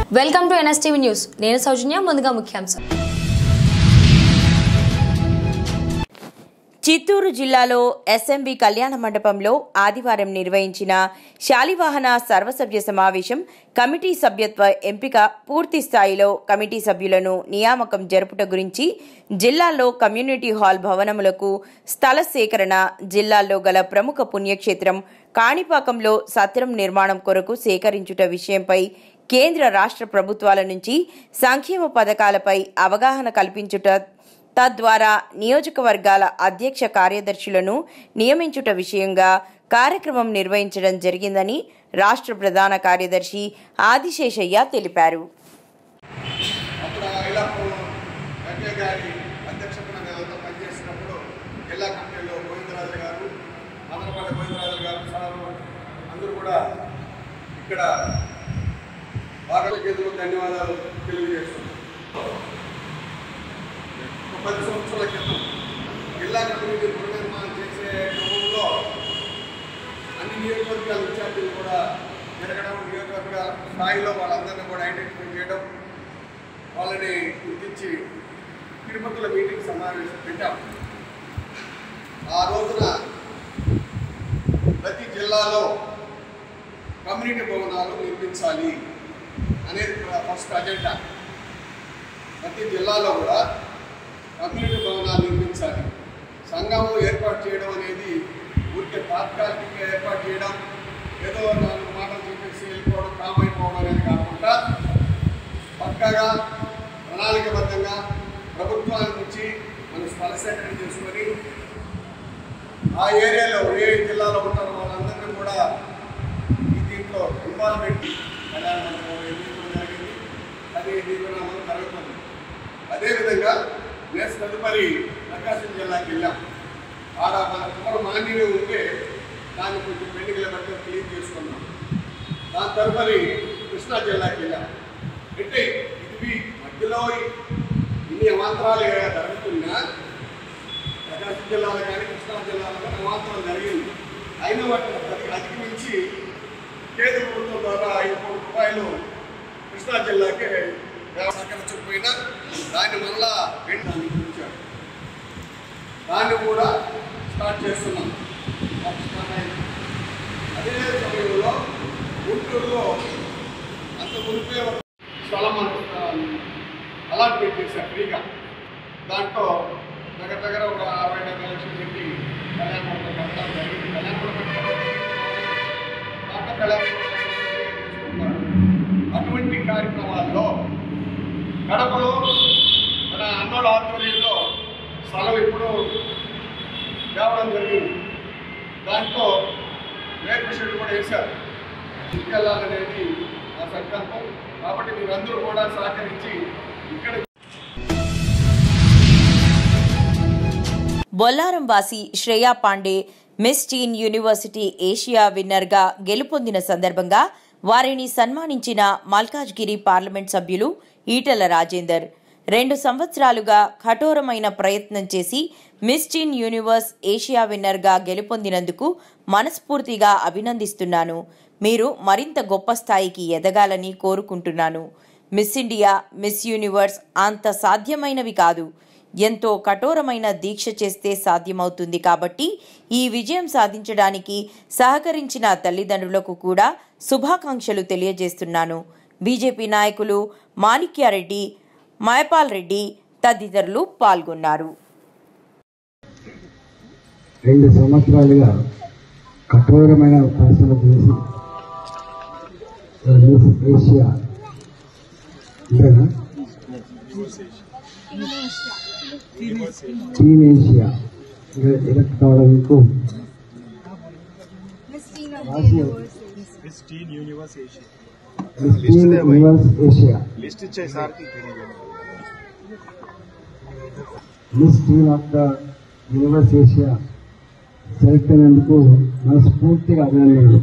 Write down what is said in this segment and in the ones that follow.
Welcome to NSTV news నేను సౌజన్య ముందుగా ముఖ్యాంశం చిత్తూరు జిల్లాలో ఎస్ఎంబి కళ్యాణ మండపంలో ఆదివారం నిర్వహించిన శాలివాహన సర్వసభ్య సమావేశం కమిటీ సభ్యత్వ ఎంపిక పూర్తి స్థాయిలో కమిటీ సభ్యులను నియామకం జరుపుట గురించి జిల్లాల్లో కమ్యూనిటీ హాల్ భవనములకు స్థల సేకరణ జిల్లాల్లో గల ప్రముఖ పుణ్యక్షేత్రం కాణిపాకంలో సత్రం నిర్మాణం కొరకు సేకరించుట విషయంపై కేంద్ర రాష్ట్ర ప్రభుత్వాల నుంచి సంక్షేమ పథకాలపై అవగాహన కల్పించుట తద్వారా నియోజకవర్గాల అధ్యక్ష కార్యదర్శులను నియమించుట విషయంగా కార్యక్రమం నిర్వహించడం జరిగిందని రాష్ట్ర ప్రధాన కార్యదర్శి ఆదిశేషయ్య తెలిపారు అప్పుడు ఆ ఇలాపు వెంకయ్య గారి అధ్యక్షతన మేమంతా పనిచేసినప్పుడు జిల్లా కమిటీలో గోవిందరాజు గారు ఆంధ్రపాటి గోవిందరాజు గారు సారు అందరూ కూడా ఇక్కడ బాగా చేతులు ధన్యవాదాలు తెలియజేస్తున్నాం ఒక పది సంవత్సరాల క్రితం జిల్లా కమిటీ పునర్నిర్మాణం చేసే క్రమంలో అన్ని నియోజకవర్గాల ఇన్ఛార్జీలు కూడా జరగడం నియోజకవర్గాల స్థాయిలో వాళ్ళందరినీ కూడా ఐడెంటిఫై చేయడం వాళ్ళని గుర్తించి తిరుపతిలో మీటింగ్ సమావేశం పెట్టాం ఆ రోజున ప్రతి జిల్లాలో కమ్యూనిటీ భవనాలు నిర్మించాలి అనేది ఫస్ట్ అజెండా ప్రతి జిల్లాలో కూడా కమ్యూనిటీ భవనాలు నిర్మించాలి సంఘం ఏర్పాటు చేయడం అనేది ఊరికే తాత్కాలికంగా ఏర్పాటు చేయడం ఏదో నాలుగు మాటలు చెప్పేసి వెళ్ళిపోవడం కామ్ అయిపోవడం అనేది కాకుండా పక్కాగా ప్రణాళికబద్ధంగా ప్రభుత్వాల నుంచి మనం స్థల సేకరణ చేసుకొని ఆ ఏరియాలో ఏ జిల్లాలో ఉంటారో వాళ్ళందరినీ కూడా ఈ దీంట్లో ఇన్వాల్వ్మెంట్ కళ్యాణ మండపం ఎన్నికలు జరిగింది అది ఎన్నికలు జరుగుతుంది అదేవిధంగా నేను తదుపరి ప్రకాశం జిల్లాకి వెళ్ళాం ఆడ మన కుమర మాన్యమే ఉంటే దాన్ని కొంచెం పెండిగల బట్టి క్లీన్ చేసుకున్నాం దాని తదుపరి కృష్ణా జిల్లాకి వెళ్ళాం అంటే ఇది మధ్యలో ఇన్ని అవాంతరాలు జరుగుతున్నా ప్రకాశం జిల్లాలో కానీ కృష్ణా జిల్లాలో కానీ అవాంతరం జరిగింది అయిన వాటిని ప్రతి అధిగమించి కేంద్ర ప్రభుత్వం ద్వారా ఐదు కోట్ల రూపాయలు కృష్ణా జిల్లాకి సహకరించకపోయినా దాన్ని మళ్ళా దాన్ని ఇచ్చాడు దాన్ని కూడా స్టార్ట్ చేస్తున్నాం అదే సమయంలో గుంటూరులో అంత మునిపే ఒక స్థలం అలాట్మెంట్ చేశారు ఫ్రీగా దాంట్లో దగ్గర దగ్గర ఒక అరవై డెబ్బై లక్షలు పెట్టి కళ్యాణ మండపం కట్టడం జరిగింది కళ్యాణ మండపం దాంట్లో కళ్యాణ మండపం చేసుకుంటున్నారు. అటువంటి కార్యక్రమాల్లో కడపలో మన అన్నోళ్ళ ఆధ్వర్యంలో స్థలం ఇప్పుడు తేవడం జరిగింది దాంట్లో రేపు షెడ్ కూడా వేశారు తీసుకెళ్ళాలనేది ఆ సంకల్పం కాబట్టి మీరందరూ కూడా సహకరించి ఇక్కడ బొల్లారం వాసి Shreya Pandey miss teen university Asia విన్నర్గా గెలుపొందిన సందర్భంగా వారిని సన్మానించిన మల్కాజ్గిరి పార్లమెంట్ సభ్యులు ఈటల రాజేందర్ రెండు సంవత్సరాలుగా కఠోరమైన ప్రయత్నం చేసి మిస్ టీన్ యూనివర్స్ ఏషియా విన్నర్గా గెలుపొందినందుకు మనస్ఫూర్తిగా అభినందిస్తున్నాను మీరు మరింత గొప్ప స్థాయికి ఎదగాలని కోరుకుంటున్నాను మిస్ ఇండియా మిస్ యూనివర్స్ అంత సాధ్యమైనవి కాదు ఎంతో కఠోరమైన దీక్ష చేస్తే సాధ్యమవుతుంది కాబట్టి ఈ విజయం సాధించడానికి సహకరించిన తల్లిదండ్రులకు కూడా శుభాకాంక్షలు తెలియజేస్తున్నాను బీజేపీ నాయకులు మాణిక్యారెడ్డి మయపాల్ రెడ్డి తదితరులు పాల్గొన్నారు రెండు సంవత్సరాలుగా కఠోరమైన పరిశ్రమ చేసి మిస్ ఏషియా అంతేనా టీన్ ఏషియా ఎలక్ట్ కావడానికి రాసి miss teen universe Asia miss teen universe Asia list ఇచ్చే సార్కి miss teen of the universe Asia select అయినందుకు మనస్ఫూర్తిగా అభినందనలు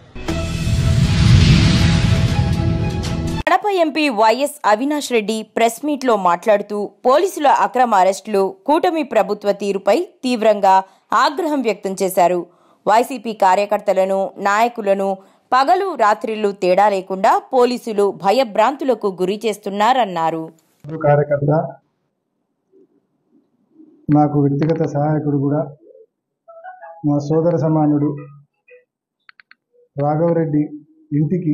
Kadapa MP YS Avinash Reddy press మీట్లో మాట్లాడుతూ పోలీసుల అక్రమ అరెస్టులు కూటమి ప్రభుత్వ తీరుపై తీవ్రంగా ఆగ్రహం వ్యక్తం చేశారు వైసీపీ కార్యకర్తలను నాయకులను పగలు రాత్రిళ్లు తేడా లేకుండా పోలీసులు భయభ్రాంతులకు గురి చేస్తున్నారన్నారు హిందూ కార్యకర్త నాకు వ్యక్తిగత సహాయకుడు కూడా మా సోదర సమానుడు రాఘవరెడ్డి ఇంటికి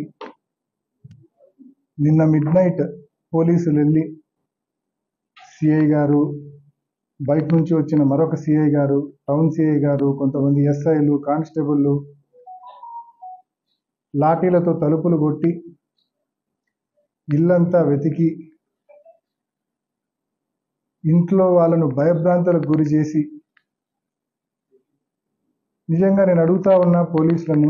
నిన్న మిడ్ నైట్ పోలీసులు వెళ్ళి సిఐ గారు బయట నుంచి వచ్చిన మరొక సిఐ గారు టౌన్ సిఐ గారు కొంతమంది ఎస్ఐలు కానిస్టేబుళ్ళు లాఠీలతో తలుపులు కొట్టి ఇల్లంతా వెతికి ఇంట్లో వాళ్ళను భయభ్రాంతులకు గురి చేసి నిజంగా నేను అడుగుతా ఉన్నా పోలీసులను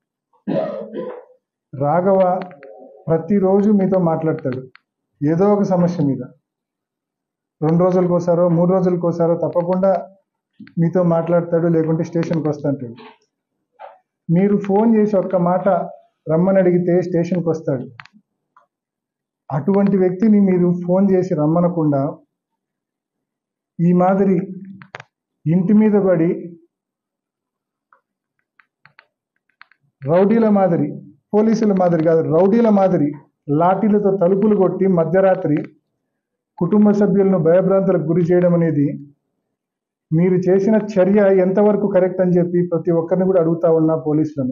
రాఘవ ప్రతిరోజు మీతో మాట్లాడతాడు ఏదో ఒక సమస్య మీద రెండు రోజులకోసారో మూడు రోజులకోసారో తప్పకుండా మీతో మాట్లాడతాడు లేకుంటే స్టేషన్కి వస్తుంటాడు మీరు ఫోన్ చేసి ఒక్క మాట రమ్మని అడిగితే స్టేషన్కి వస్తాడు అటువంటి వ్యక్తిని మీరు ఫోన్ చేసి రమ్మనకుండా ఈ మాదిరి ఇంటి మీద పడి రౌడీల మాదిరి పోలీసుల మాదిరి కాదు రౌడీల మాదిరి లాఠీలతో తలుపులు కొట్టి మధ్యరాత్రి కుటుంబ సభ్యులను భయభ్రాంతులకు గురి చేయడం అనేది మీరు చేసిన చర్య ఎంతవరకు కరెక్ట్ అని చెప్పి ప్రతి ఒక్కరిని కూడా అడుగుతా ఉన్నా పోలీసులను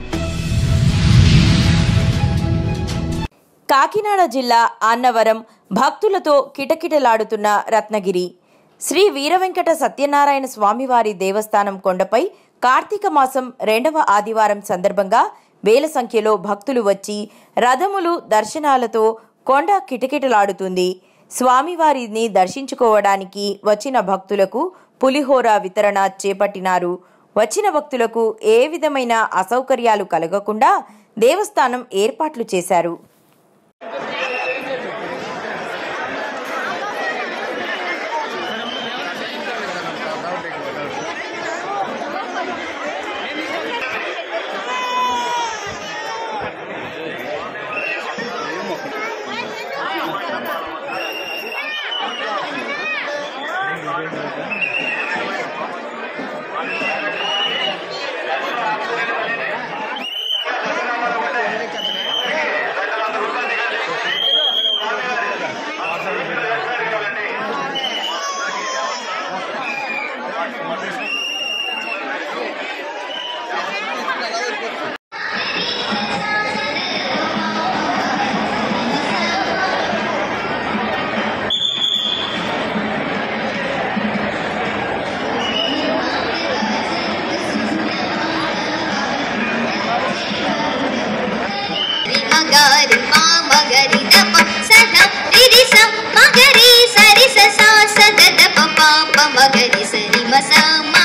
కాకినాడ జిల్లా అన్నవరం భక్తులతో కిటకిటలాడుతున్న రత్నగిరి శ్రీ వీరవెంకట సత్యనారాయణ స్వామివారి దేవస్థానం కొండపై కార్తీక మాసం రెండవ ఆదివారం సందర్భంగా వేల సంఖ్యలో భక్తులు వచ్చి రథములు దర్శనాలతో కొండ కిటకిటలాడుతుంది స్వామివారిని దర్శించుకోవడానికి వచ్చిన భక్తులకు పులిహోర వితరణ చేపట్టినారు వచ్చిన భక్తులకు ఏ విధమైన అసౌకర్యాలు కలగకుండా దేవస్థానం ఏర్పాట్లు చేశారు మగరి మా మగరి దప సద రిరి స మగరి సరి స సా సద దప పాప మగరి సరి మ స మా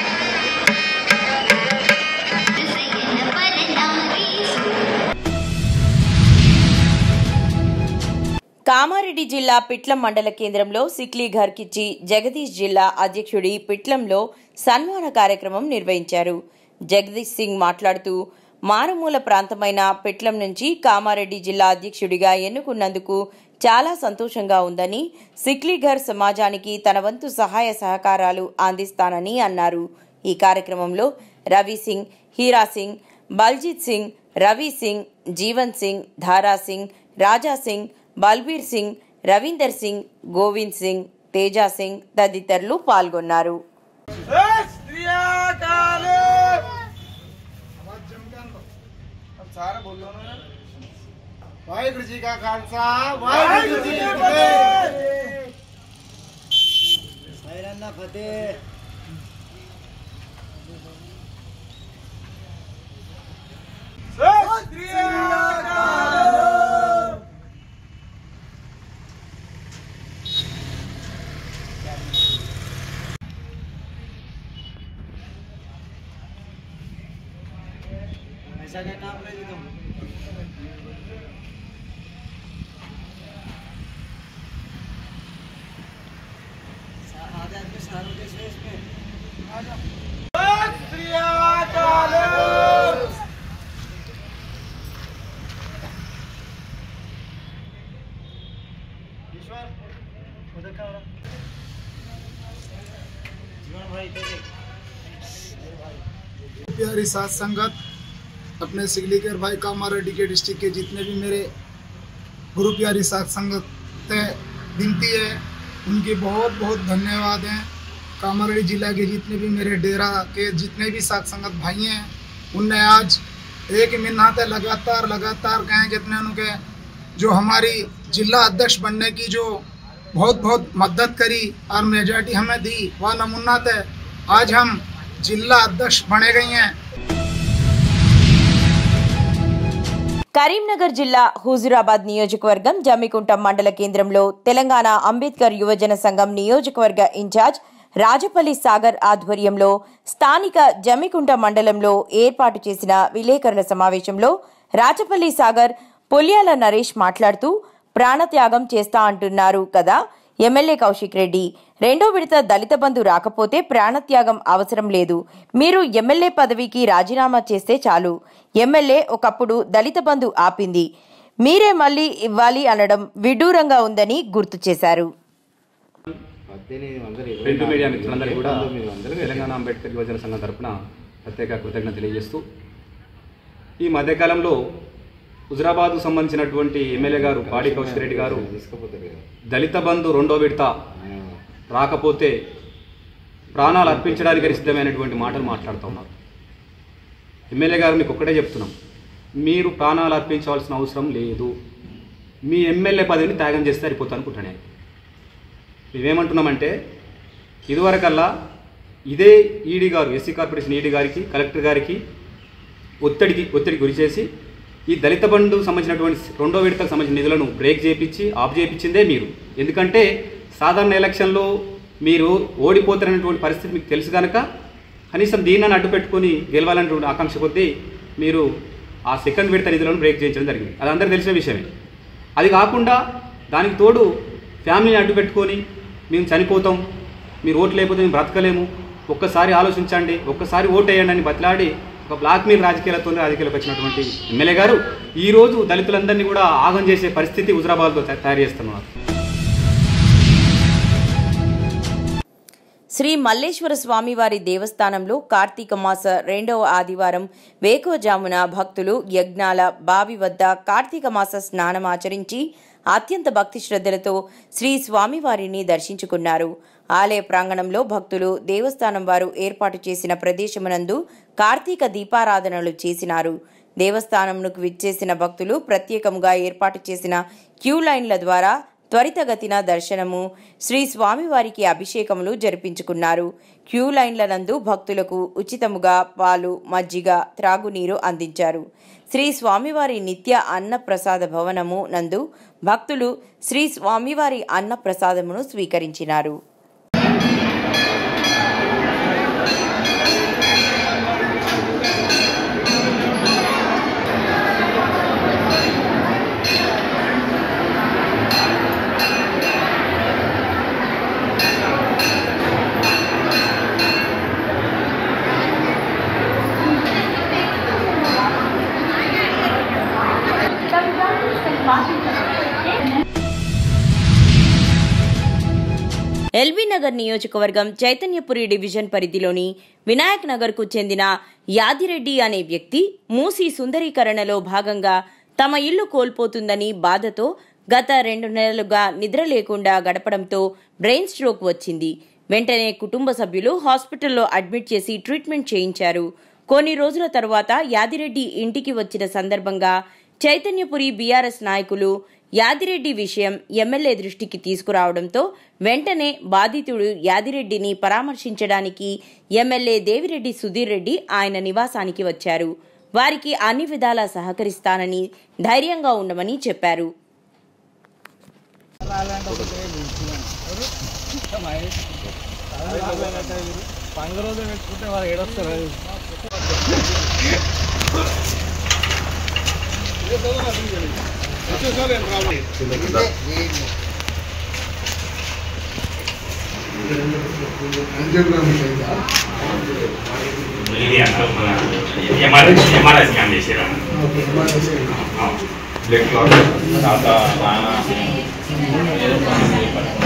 సయన పరనారీ కామారెడ్డి జిల్లా పిట్లం మండల కేంద్రంలో సిక్లీ ఘర్కిచ్చి జగదీష్ జిల్లా అధ్యక్షుడి పిట్లంలో సన్మాన కార్యక్రమం నిర్వహించారు జగదీష్ సింగ్ మాట్లాడుతూ మారుమూల ప్రాంతమైన పిట్లం నుంచి కామారెడ్డి జిల్లా అధ్యక్షుడిగా ఎన్నుకున్నందుకు చాలా సంతోషంగా ఉందని సిక్లీఘర్ సమాజానికి తన వంతు సహాయ సహకారాలు అందిస్తానని అన్నారు ఈ కార్యక్రమంలో రవి సింగ్ హీరా సింగ్ బల్జీత్ సింగ్ రవి సింగ్ జీవన్ సింగ్ ధారా సింగ్ రాజా సింగ్ బల్బీర్ సింగ్ రవీందర్ సింగ్ గోవింద్ సింగ్ తేజా సింగ్ తదితరులు పాల్గొన్నారు ਵਾਹਿਗੁਰੂ ਜੀ ਕਾ ਖਾਲਸਾ ਵਾਹਿਗੁਰੂ ਜੀ ਕੀ ਫਤਿਹ ਸੈਰਨਾ ਫਤਿਹ ऐसा क्या नाम ले तुम आधे आदमी सारों के इसमें इसमें आ जाओ ईश्वर उधर क्या हो रहा जीवन भाई इधर देख प्यारी साथ संगत अपने सिगलीकर भाई कामारेड्डी के डिस्ट्रिक्ट के जितने भी मेरे गुरु प्यारी साथ संगत है विनती है उनके बहुत बहुत धन्यवाद हैं कामारेड्डी जिला के जितने भी मेरे डेरा के जितने भी साथ संगत भाई हैं उनने आज एक मिन्नत है लगातार लगातार कहें जितने उनके जो हमारी जिला अध्यक्ष बनने की जो बहुत बहुत मदद करी और मेजॉरिटी हमें दी वह नमूनात है आज हम जिला अध्यक्ष बने गए हैं కరీంనగర్ జిల్లా హుజురాబాద్ నియోజకవర్గం జమ్మికుంట మండల కేంద్రంలో తెలంగాణ అంబేద్కర్ యువజన సంఘం నియోజకవర్గ ఇన్ఛార్జ్ రాజపల్లి సాగర్ ఆధ్వర్యంలో స్థానిక జమ్మికుంట మండలంలో ఏర్పాటు చేసిన విలేకరుల సమావేశంలో రాజపల్లి సాగర్ పొల్యాల నరేష్ మాట్లాడుతూ ప్రాణత్యాగం చేస్తా అంటున్నారు కదా ఎమ్మెల్యే కౌశిక్ రెడ్డి రెండో విడత దళిత బంధు రాకపోతే ప్రాణత్యాగం అవసరం లేదు మీరు ఎమ్మెల్యే పదవికి రాజీనామా చేస్తే చాలు ఎమ్మెల్యే ఒకప్పుడు దళిత బంధు ఆపింది మీరే మళ్ళీ ఇవ్వాలి అనడం విడ్డూరంగా ఉందని గుర్తు చేశారు ప్రింట్ మీడియా మిత్రులందరికీ కూడా తెలంగాణ అంబేద్కర్ యువజన సంఘం తరపున ప్రత్యేక కృతజ్ఞత తెలియజేస్తూ ఈ మధ్యకాలంలో హుజరాబాద్కు సంబంధించినటువంటి ఎమ్మెల్యే గారు పాడి కౌశిక్ రెడ్డి గారు దళిత బంధు రెండో విడత రాకపోతే ప్రాణాలు అర్పించడానికి సిద్ధమైనటువంటి మాటలు మాట్లాడుతూ ఉన్నారు ఎమ్మెల్యే గారు మీకు ఒక్కటే చెప్తున్నాం మీరు ప్రాణాలు అర్పించవలసిన అవసరం లేదు మీ ఎమ్మెల్యే పదవిని త్యాగం చేస్తే సరిపోతా అనుకుంటాను మేమేమంటున్నామంటే ఇదివరకల్లా ఇదే ఈడీ గారు ఎస్సీ కార్పొరేషన్ ఈడీ గారికి కలెక్టర్ గారికి ఒత్తిడికి ఒత్తిడి గురి చేసి ఈ దళిత బంధు సంబంధించినటువంటి రెండో విడతకు సంబంధించిన నిధులను బ్రేక్ చేయించి ఆఫ్ చేయించిందే మీరు ఎందుకంటే సాధారణ ఎలక్షన్లో మీరు ఓడిపోతారనేటువంటి పరిస్థితి మీకు తెలుసు కనుక కనీసం దీన్ని అడ్డు పెట్టుకొని గెలవాలనేటువంటి ఆకాంక్ష కొద్దీ మీరు ఆ సెకండ్ విడత నిధులను బ్రేక్ చేయించడం జరిగింది అది అందరికీ తెలిసిన విషయమే అది కాకుండా దానికి తోడు ఫ్యామిలీని అడ్డు పెట్టుకొని మేము చనిపోతాం మీరు ఓట్లు లేకపోతే మేము బ్రతకలేము ఒక్కసారి ఆలోచించండి ఒక్కసారి ఓటు వేయండి అని బతిలాడి ఒక బ్లాక్ మెయిల్ రాజకీయాలతో రాజకీయాలకు వచ్చినటువంటి ఎమ్మెల్యే గారు ఈరోజు దళితులందరినీ కూడా ఆగం చేసే పరిస్థితి హుజరాబాద్లో తయారు చేస్తున్నారు శ్రీ మల్లేశ్వర స్వామివారి దేవస్థానంలో కార్తీక మాస రెండవ ఆదివారం వేకువజామున భక్తులు యజ్ఞాల బావి వద్ద కార్తీక మాస స్నానం ఆచరించి అత్యంత భక్తి శ్రద్ధలతో శ్రీ స్వామివారిని దర్శించుకున్నారు ఆలయ ప్రాంగణంలో భక్తులు దేవస్థానం వారు ఏర్పాటు చేసిన ప్రదేశమునందు కార్తీక దీపారాధనలు చేసినారు దేవస్థానంకు విచ్చేసిన భక్తులు ప్రత్యేకంగా ఏర్పాటు చేసిన క్యూ లైన్ల ద్వారా త్వరితగతిన దర్శనము శ్రీ స్వామివారికి అభిషేకములు జరిపించుకున్నారు క్యూ లైన్ల నందు భక్తులకు ఉచితముగా పాలు మజ్జిగ త్రాగునీరు అందించారు శ్రీ స్వామివారి నిత్య అన్న ప్రసాద భవనము నందు భక్తులు శ్రీ స్వామివారి అన్న ప్రసాదమును స్వీకరించినారు ఎల్బీ నగర్ నియోజకవర్గం చైతన్యపురి డివిజన్ పరిధిలోని వినాయక్ నగర్కు చెందిన యాదిరెడ్డి అనే వ్యక్తి మూసి సుందరీకరణలో భాగంగా తమ ఇల్లు కోల్పోతుందని బాధతో గత రెండు నెలలుగా నిద్ర లేకుండా గడపడంతో బ్రెయిన్ స్ట్రోక్ వచ్చింది వెంటనే కుటుంబ సభ్యులు హాస్పిటల్లో అడ్మిట్ చేసి ట్రీట్మెంట్ చేయించారు కొన్ని రోజుల తర్వాత యాదిరెడ్డి ఇంటికి వచ్చిన సందర్భంగా చైతన్యపురి బీఆర్ఎస్ నాయకులు యాదిరెడ్డి విషయం ఎమ్మెల్యే దృష్టికి తీసుకురావడంతో వెంటనే బాధితుడు యాదిరెడ్డిని పరామర్శించడానికి ఎమ్మెల్యే దేవిరెడ్డి సుధీర్ రెడ్డి ఆయన నివాసానికి వచ్చారు వారికి అన్ని విధాలా సహకరిస్తానని ధైర్యంగా ఉండమని చెప్పారు పంగ రోజు పెట్టుకుంటే వాళ్ళు ఏడొస్తారు ఇది అంతా మన ఎంఆర్ఐ ఎంఆర్ఐ స్కాన్ చేసారా బ్లడ్ క్లాట్ తర్వాత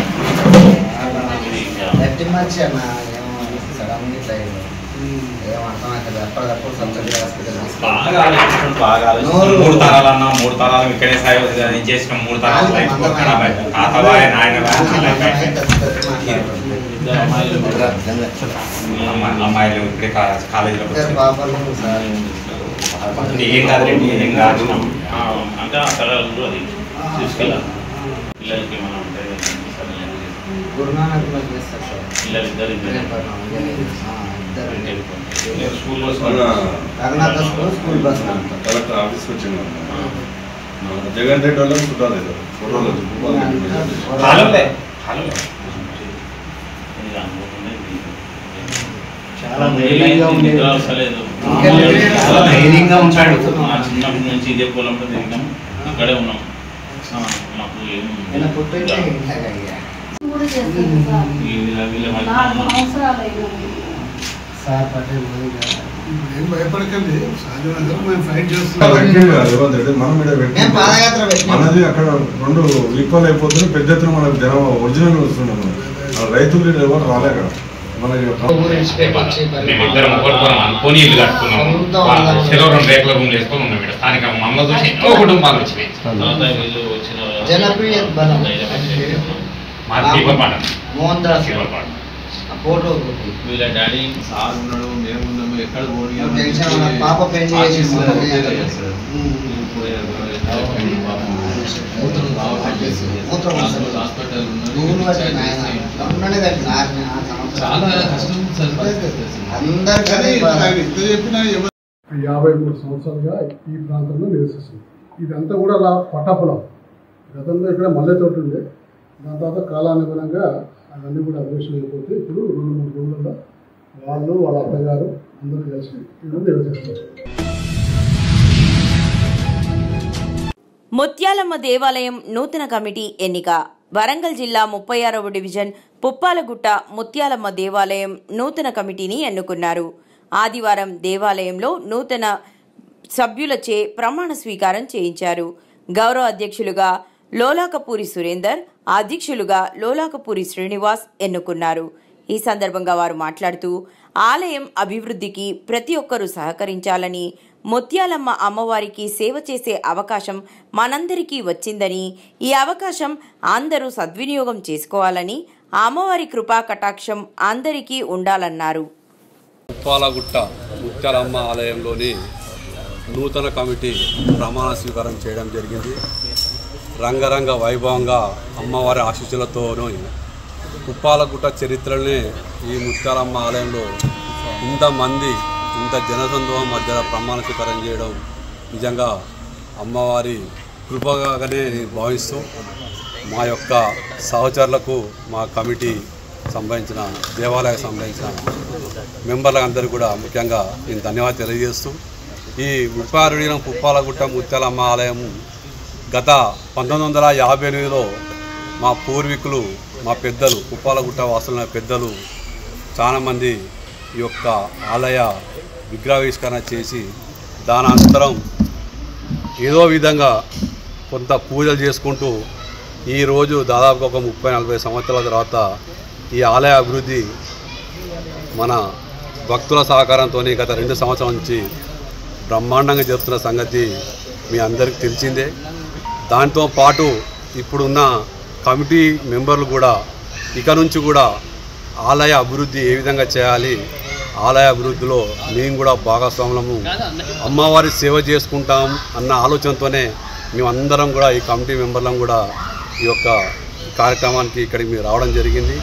లెఫ్ట్ మర్చి అన్న ఏమో సడన్ ఇట్లా ఏమన్నా అర్థమవుతుంది ఎప్పటికప్పుడు సబ్సిడీ హాస్పిటల్ బాగా ఆలోచించడం బాగా ఆలోచించడం మూడు తరాలు అన్నా మూడు తరాలు ఇక్కడే సాయి ఇది చేసిన మూడు తరాలు లైఫ్ ఖరాబ్ అయిపోయింది తాతబాయ్ నాయన అమ్మాయిలు ఇక్కడే కా- కాలేజీలోకి వచ్చారు పాపలు సార్ అంటే ఏం కాదు రెడ్డి ఏం కాదు అంటే ఆ తరాలు కూడా అది తీసుకెళ్ళాలి పిల్లలకి మనం ఉంటే గురునానక్ లో చేస్తారు సార్ పిల్లలు ఇద్దరు ఇద్దరు school Raghunatha school school bus collector ఆఫీస్కి వచ్చింది జగన్ రెడ్డి వాళ్ళకి చూడాలి ఫోటోలు కాలంలే కాలంలే చాలా ధైర్యంగా ఉంది నిద్ర వస్తలేదు చాలా ధైర్యంగా ఉంటాడు. మా చిన్నప్పటి నుంచి ఇదే పొలంలో తిరిగినాం ఇక్కడే ఉన్నాం ఆ, మాకు ఏం నేను పుట్టింటే ఇలాగ ఈ వీళ్ళ వీళ్ళ మధ్య సార్ పటేల్ పోయి ఏం భయపడకండి సహజంగా మేము ఫైట్ రేవంత్ రెడ్డి మనం మీద పెట్టి మేము పాదయాత్ర పెట్టినాం. మనది అక్కడ రెండు ఈక్వల్ అయిపోతుంది పెద్ద ఎత్తున మనకు జనం ఒరిజినల్ వస్తున్నాం మన రైతులు ఎవరు రాలే అక్కడ మనకి మేమిద్దరం ఒకరికొరం అనుకోని ఇల్లు కట్టుకున్నాం చెరో రెండు రేకుల రూమ్ వేసుకొని ఉన్నాం ఇక్కడ స్థానిక మమ్మల్ని చూసి ఎంతో కుటుంబాలు వచ్చినాయి తర్వాత వీళ్ళు వచ్చిన జనప్రియ బలం మా దీపపాట మోహన్ దాస్ దీపపాట ఆ ఫోటో వీళ్ళ డాడీ సార్ ఉన్నాడు మేము ఉన్నాము ఎక్కడ పోనీ టెన్షన్ ఉన్న పాప పెళ్లి చేసి మూత్రం వస్తుంది. హాస్పిటల్ నూనె పట్టి నాయన. ఉన్ననే కట్టిన ఆరు ఆరు సంవత్సరాలు. చాలా కష్టం సార్ అందరికీ అదే బాధ. యాభై మూడు సంవత్సరాలుగా ఈ ప్రాంతంలో నివసిస్తుంది ఇదంతా కూడా అలా పట్టపొలం గతంలో ఇక్కడ మల్లె తోట ఉండే దాని తర్వాత కాలానుగుణంగా అవన్నీ కూడా అభివృద్ధి అయిపోతే ఇప్పుడు రెండు మూడు రోజుల్లో వాళ్ళు వాళ్ళ అత్తగారు అందరూ కలిసి ఇక్కడ నివసిస్తారు ముత్యాలమ్మ దేవాలయం నూతన కమిటీ ఎన్నిక వరంగల్ జిల్లా ముప్పై ఆరవ డివిజన్ పుప్పాలగుట్ట ముత్యాలమ్మ దేవాలయం నూతన కమిటీని ఎన్నుకున్నారు ఆదివారం దేవాలయంలో నూతన సభ్యులచే ప్రమాణ స్వీకారం చేయించారు గౌరవ అధ్యక్షులుగా లోలాకపూరి సురేందర్ అధ్యక్షులుగా లోలాకపూరి శ్రీనివాస్ ఎన్నుకున్నారు ఈ సందర్భంగా వారు మాట్లాడుతూ ఆలయం అభివృద్ధికి ప్రతి ఒక్కరూ సహకరించాలని ముత్యాలమ్మ అమ్మవారికి సేవ చేసే అవకాశం మనందరికీ వచ్చిందని ఈ అవకాశం అందరూ సద్వినియోగం చేసుకోవాలని ఆ అమ్మవారి కృపా కటాక్షం అందరికీ ఉండాలన్నారు ఉప్పాలగుట్ట ముత్యాలమ్మ ఆలయంలోని నూతన కమిటీ ప్రమాణ స్వీకారం చేయడం జరిగింది రంగరంగ వైభవంగా అమ్మవారి ఆశీస్సులతోనూ ఉప్పాలగుట్ట చరిత్రనే ఈ ముత్యాలమ్మ ఆలయంలో ఇంతమంది ఇంత జనసందోహం మధ్య ప్రమాణ స్వీకారం చేయడం నిజంగా అమ్మవారి కృపగానే నేను భావిస్తూ మా యొక్క సహచరులకు మా కమిటీ సంబంధించిన దేవాలయానికి సంబంధించిన మెంబర్లకు అందరికీ కూడా ముఖ్యంగా నేను ధన్యవాదాలు తెలియజేస్తూ ఈ ముప్పారుడిన పుప్పాలగుట్ట ముత్యాలమ్మ ఆలయం గత పంతొమ్మిది వందల యాభై ఎనిమిదిలో మా పూర్వీకులు మా పెద్దలు పుప్పాలగుట్ట వాసులైన పెద్దలు చాలామంది ఈ యొక్క ఆలయ విగ్రహావిష్కరణ చేసి దాని అనంతరం ఏదో విధంగా కొంత పూజలు చేసుకుంటూ ఈరోజు దాదాపు ఒక ముప్పై నలభై సంవత్సరాల తర్వాత ఈ ఆలయ అభివృద్ధి మన భక్తుల సహకారంతో గత రెండు సంవత్సరాల నుంచి బ్రహ్మాండంగా జరుగుతున్న సంగతి మీ అందరికీ తెలిసిందే దాంతో పాటు ఇప్పుడున్న కమిటీ మెంబర్లు కూడా ఇక నుంచి కూడా ఆలయ అభివృద్ధి ఏ విధంగా చేయాలి ఆలయ అభివృద్ధిలో మేము కూడా భాగస్వాములము అమ్మవారి సేవ చేసుకుంటాం అన్న ఆలోచనతోనే మేమందరం కూడా ఈ కమిటీ మెంబర్లం కూడా ఈ యొక్క కార్యక్రమానికి ఇక్కడికి మేము రావడం జరిగింది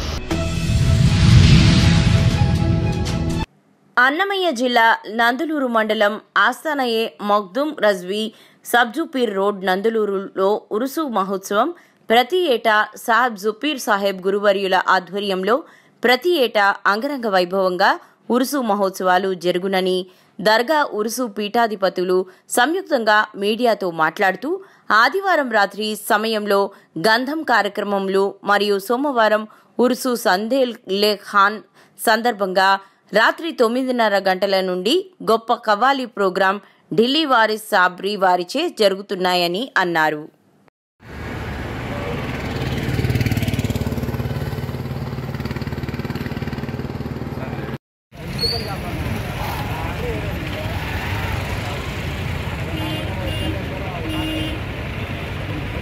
అన్నమయ్య జిల్లా నందులూరు మండలం ఆస్థానయే మగ్దుమ్ రజ్వీ సబ్జుపీర్ రోడ్ నందులూరులో ఉరుసు మహోత్సవం ప్రతి ఏటా సాహెబ్ జుపీర్ సాహెబ్ గురువర్యుల ఆధ్వర్యంలో ప్రతి ఏటా అంగరంగ వైభవంగా ఉరుసు మహోత్సవాలు జరుగునని దర్గా ఉరుసు పీఠాధిపతులు సంయుక్తంగా మీడియాతో మాట్లాడుతూ ఆదివారం రాత్రి సమయంలో గంధం కార్యక్రమములు మరియు సోమవారం ఉరుసు సందేల్ లే ఖాన్ సందర్భంగా రాత్రి తొమ్మిదిన్నర గంటల నుండి గొప్ప కవ్వాలి ప్రోగ్రాం ఢిల్లీ వారిస్ సాబ్రీ వారిచే జరుగుతున్నాయని అన్నారు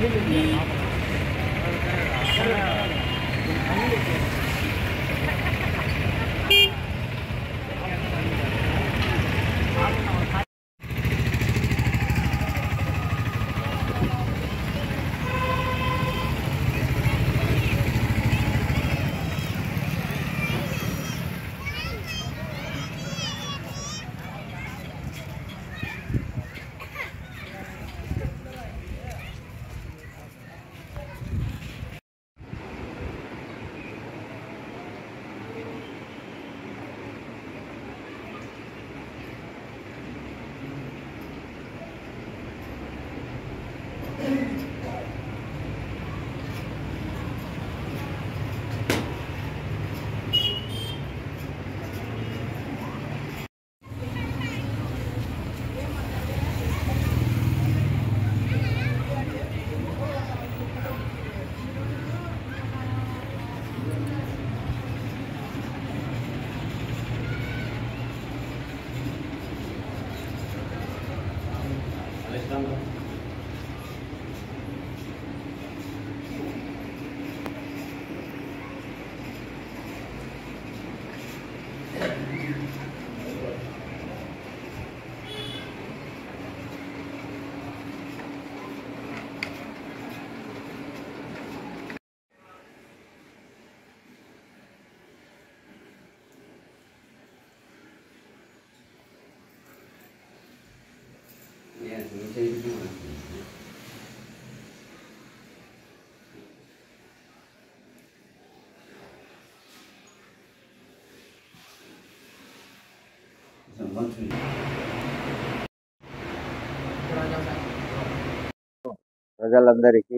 ప్రజలందరికీ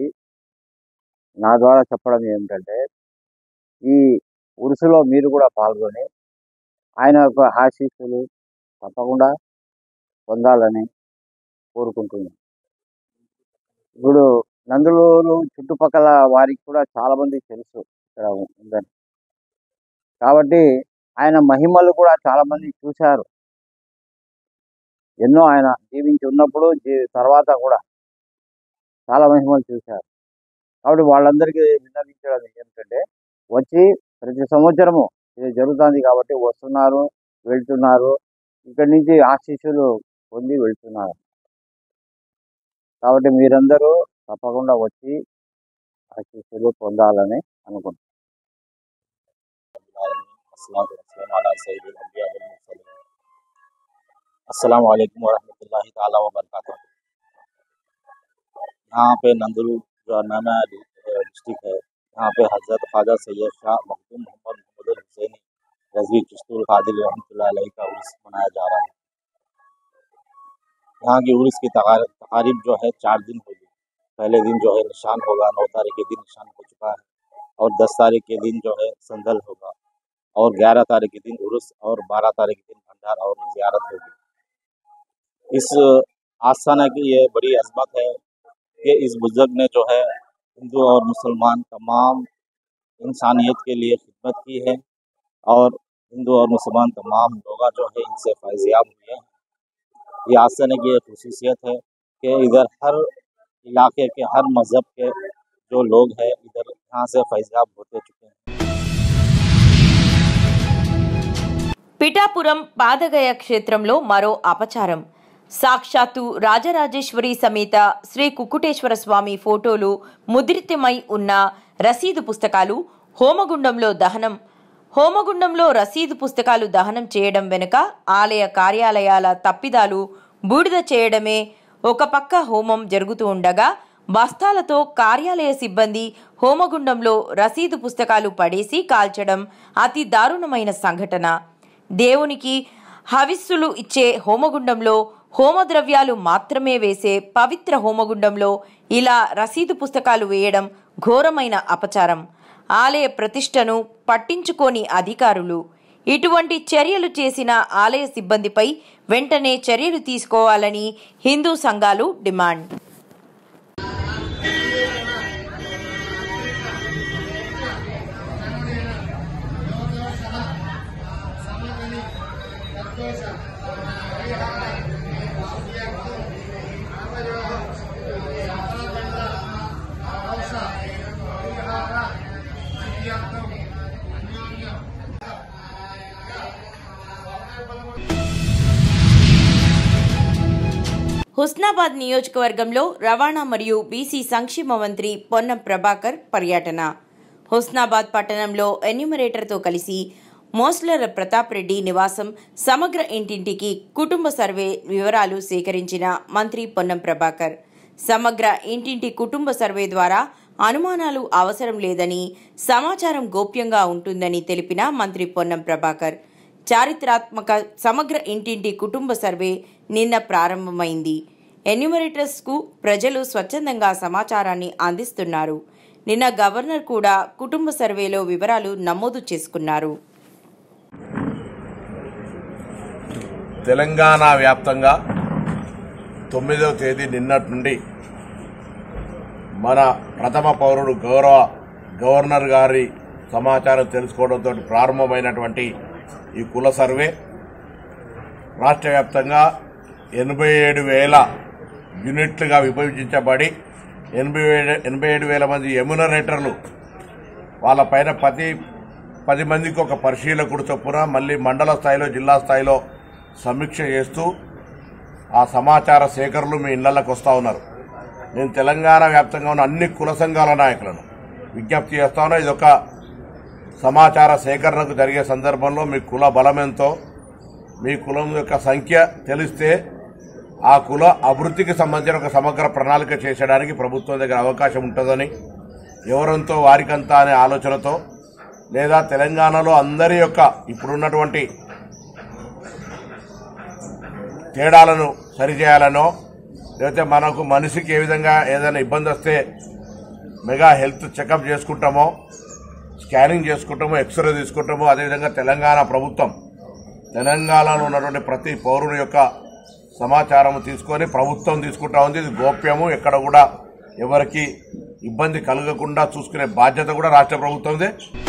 నా ద్వారా చెప్పడం ఏమిటంటే ఈ ఉరుసులో మీరు కూడా పాల్గొని ఆయన యొక్క ఆశీస్సులు తప్పకుండా పొందాలని కోరుకుంటున్నాను ఇప్పుడు నందులూరు చుట్టుపక్కల వారికి కూడా చాలా మందికి తెలుసు ఇక్కడ ఉందని కాబట్టి ఆయన మహిమలు కూడా చాలా మంది చూశారు ఎన్నో ఆయన జీవించి ఉన్నప్పుడు జీ- తర్వాత కూడా చాలా మహిమలు చూశారు కాబట్టి వాళ్ళందరికీ విన్నవించడం ఏమిటంటే వచ్చి ప్రతి సంవత్సరము ఇది జరుగుతుంది కాబట్టి వస్తున్నారు వెళ్తున్నారు ఇక్కడి నుంచి ఆశీస్సులు పొంది వెళ్తున్నారు కాబట్టి మీరందరూ తప్పకుండా వచ్చి ఆశీస్సులు పొందాలని అనుకుంటున్నాను अस्सलाम वालेकुम वरहमतुल्लाहि ताला व बरकातहू यहाँ पे नंदुल जो नाना डिस्ट्रिक्ट है यहाँ पे हज़रत ख्वाजा सैयद शाह मखदूम मोहम्मद मोहम्मद हुसैनी रजवी चिश्तुल कादिर रहमतुल्लाह अलैहि का उर्स मनाया जा रहा है यहाँ की उर्स की तकारीब तकारीब जो है चार दिन होगी पहले दिन जो है निशान होगा नौ तारीख के दिन निशान हो चुका है और दस तारीख के दिन जो है संदल होगा और ग्यारह तारीख के दिन उर्स और बारह तारीख के दिन भंडार और जियारत होगी इस आस्थाना की ये बड़ी अजमत है कि इस बुजुर्ग ने जो है हिंदू और मुसलमान तमाम इंसानियत के लिए खिदमत की है और हिंदू और मुसलमान तमाम लोग जो है इनसे फैज़याब हुए हैं ये आस्थाना की एक खसूसियत है कि इधर हर इलाके के हर मज़हब के जो लोग हैं इधर यहाँ से फैज़याब होते चुके हैं పిఠాపురం పాదగయ క్షేత్రంలో మరో అపచారం సాక్షాత్తు రాజరాజేశ్వరి సమేత శ్రీ కుక్కుటేశ్వర స్వామి ఫోటోలు ముద్రితమై ఉన్న రసీదు పుస్తకాలు హోమగుండంలో దహనం హోమగుండంలో రసీదు పుస్తకాలు దహనం చేయడం వెనుక ఆలయ కార్యాలయాల తప్పిదాలు బూడిద చేయడమే ఒక పక్క హోమం జరుగుతూ ఉండగా బస్తాలతో కార్యాలయ సిబ్బంది హోమగుండంలో రసీదు పుస్తకాలు పడేసి కాల్చడం అతి దారుణమైన సంఘటన దేవునికి హవిస్సులు ఇచ్చే హోమగుండంలో హోమద్రవ్యాలు మాత్రమే వేసే పవిత్ర హోమగుండంలో ఇలా రసీదు పుస్తకాలు వేయడం ఘోరమైన అపచారం ఆలయ ప్రతిష్టను పట్టించుకోని అధికారులు ఇటువంటి చర్యలు చేసిన ఆలయ సిబ్బందిపై వెంటనే చర్యలు తీసుకోవాలని హిందూ సంఘాలు డిమాండ్ హుస్నాబాద్ నియోజకవర్గంలో రవాణా మరియు బీసీ సంక్షేమ మంత్రి పొన్నం ప్రభాకర్ పర్యటన హుస్నాబాద్ పట్టణంలో ఎన్యూమరేటర్తో కలిసి మోస్లర్ ప్రతాప్ రెడ్డి నివాసం సమగ్ర ఇంటింటికి కుటుంబ సర్వే వివరాలు సేకరించిన మంత్రి పొన్నం ప్రభాకర్ సమగ్ర ఇంటింటి కుటుంబ సర్వే ద్వారా అనుమానాలు అవసరం లేదని సమాచారం గోప్యంగా ఉంటుందని తెలిపిన మంత్రి పొన్నం ప్రభాకర్ చారిత్రాత్మక సమగ్ర ఇంటింటి కుటుంబ సర్వే నిన్న ప్రారంభమైంది ఎన్యూమరేటర్స్కు ప్రజలు స్వచ్ఛందంగా సమాచారాన్ని అందిస్తున్నారు నిన్న గవర్నర్ కూడా కుటుంబ సర్వేలో వివరాలు నమోదు చేసుకున్నారు తెలంగాణ వ్యాప్తంగా తొమ్మిదవ తేదీ నిన్నటి నుండి మన ప్రథమ పౌరుడు గౌరవ గవర్నర్ గారి సమాచారం తెలుసుకోవడంతో ప్రారంభమైనటువంటి ఈ కుల సర్వే రాష్ట్ర వ్యాప్తంగా ఎనభై ఏడు వేల యూనిట్లుగా విభజించబడి ఎనభై ఏడు ఎనభై ఏడు వేల మంది ఎమ్యునరేటర్లు వాళ్ళపైన పది పది మందికి ఒక పరిశీలకుడు చొప్పున మళ్ళీ మండల స్థాయిలో జిల్లా స్థాయిలో సమీక్ష చేస్తూ ఆ సమాచార సేకరణలు మీ ఇళ్లకు వస్తూ ఉన్నారు నేను తెలంగాణ వ్యాప్తంగా ఉన్న అన్ని కుల సంఘాల నాయకులను విజ్ఞప్తి చేస్తా ఉన్నా ఇదొక సమాచార సేకరణకు జరిగే సందర్భంలో మీ కుల బలం ఎంతో మీ కులం యొక్క సంఖ్య తెలిస్తే ఆ కుల అభివృద్ధికి సంబంధించిన ఒక సమగ్ర ప్రణాళిక చేసడానికి ప్రభుత్వం దగ్గర అవకాశం ఉంటుందని ఎవరంతో వారికంతా అనే ఆలోచనతో లేదా తెలంగాణలో అందరి యొక్క ఇప్పుడున్నటువంటి తేడాలను సరిచేయాలనో లేకపోతే మనకు మనిషికి ఏ విధంగా ఏదైనా ఇబ్బంది వస్తే మెగా హెల్త్ చెకప్ చేసుకుంటామో స్కానింగ్ చేసుకుంటామో ఎక్స్రే తీసుకుంటామో అదేవిధంగా తెలంగాణ ప్రభుత్వం తెలంగాణలో ఉన్నటువంటి ప్రతి పౌరుని యొక్క సమాచారం తీసుకొని ప్రభుత్వం తీసుకుంటా ఉంది ఇది గోప్యము ఎక్కడ కూడా ఎవరికి ఇబ్బంది కలగకుండా చూసుకునే బాధ్యత కూడా రాష్ట్ర ప్రభుత్వందే